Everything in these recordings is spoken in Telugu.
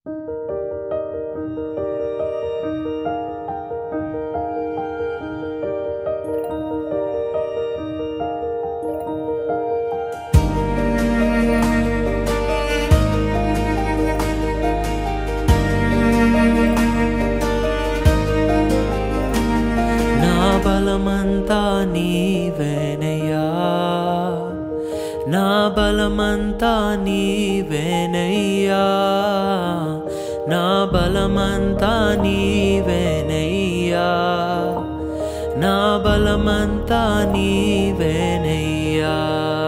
నా బలమంతా నీవేనయ్యా నా బలమంతా నీవేనయ్యా నా బలమంతా నీవేనయ్యా నా బలమంతా నీవేనయ్యా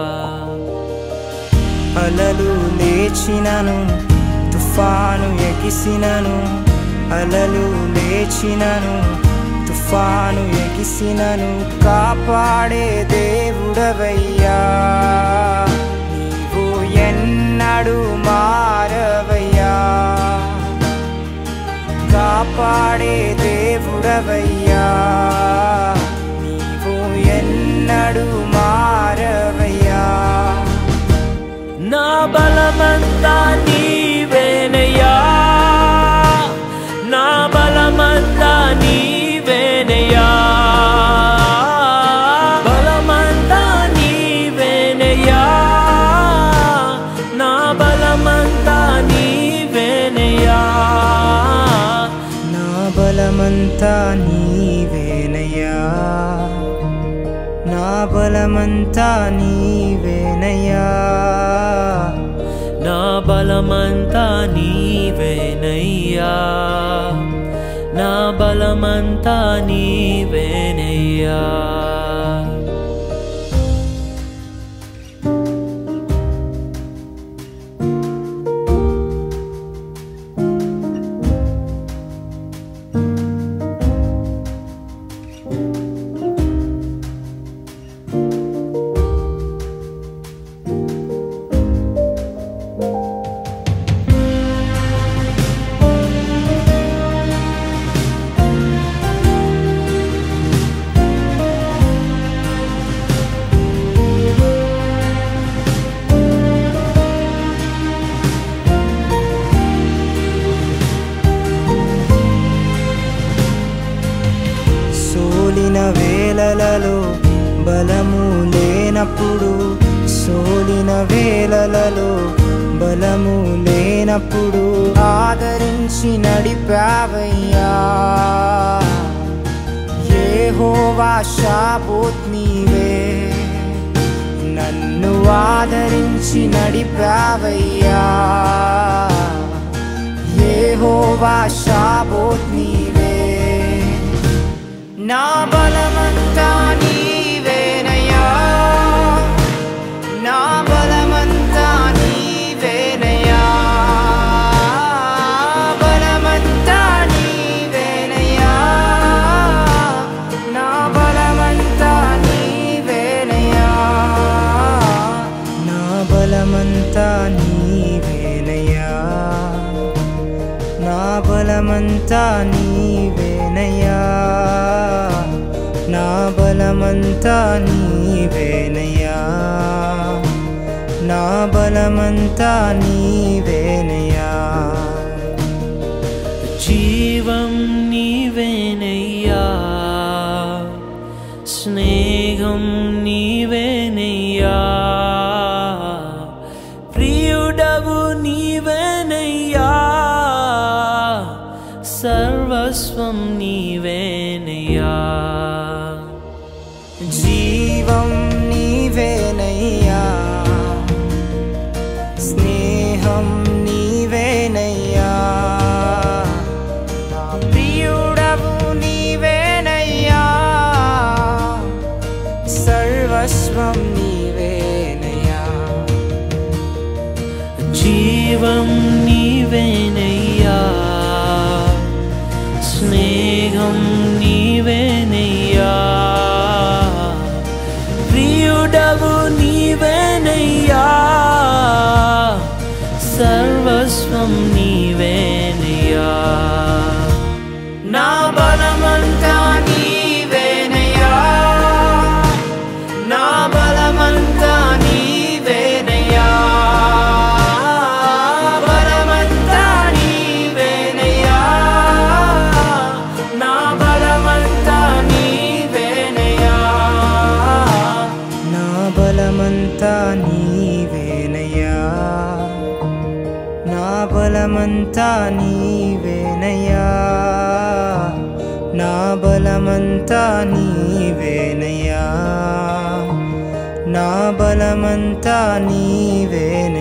అలలు లేచినను తుఫాను ఎగిసినను అలలు లేచినను తుఫాను ఎగిసినను కాపాడే దేవుడవయ్యా నీవు ఎన్నడు మారవయ్యా కాపాడే దేవుడవయ్యా నీవు ఎన్నడు మారవయ్యా నా బలమంతా నీవేనయ్యా నా బలమంతా నీవేనయ్యా బలమంతా నీవేనయ్యా నా బలమంతా నీవేనయ్యా నా బలమంతా నీవేనయ్యా నా బలమంతా నీవేనయ్యా నా బలమంతా నీవేనయ్యా నా బలమంతా నీవేనయ్యా సోలిన వేళలలో బలము లేనప్పుడు సోలిన వేళలలో బలము లేనప్పుడు ఆదరించి నడిపావయ్యా యెహోవా షాబోత్ నీవే నన్ను ఆదరించి నడిపావయ్యా యెహోవా షాబోత్ నీవే నా బలమంతా నీవేనయ్యా నా బలమంతా నీవేనయ్యా బలమంతా నీవేనయ్యా నా బలమంతా నీవేనయ్యా నా బలమంతా నీవేనయ్యా నా బలమంతా నీవేనయ్యా నా బలమంతా నీవేనయ్యా నా బలమంతా నీవేనయ్యా జీవం నీవేనయ్యా స్నేహం నీవేనయ్యా ప్రియుడవు నీవేనయ్యా సర్వస్వం నీవేనయ్యా జీవం నీవేనయ్యా స్నేహం నీవేనయ్యా నా ప్రియుడవు నీవేనయ్యా సర్వస్వం నీవేనయ్యా జీవం నీవేనయ్యా స్నేహం బలమంతా నీవేనయ్యా నా బలమంతా నీవేనయ్యా నా బలమంతా నీవేనయ్యా నా బలమంతా నీవేనయ్యా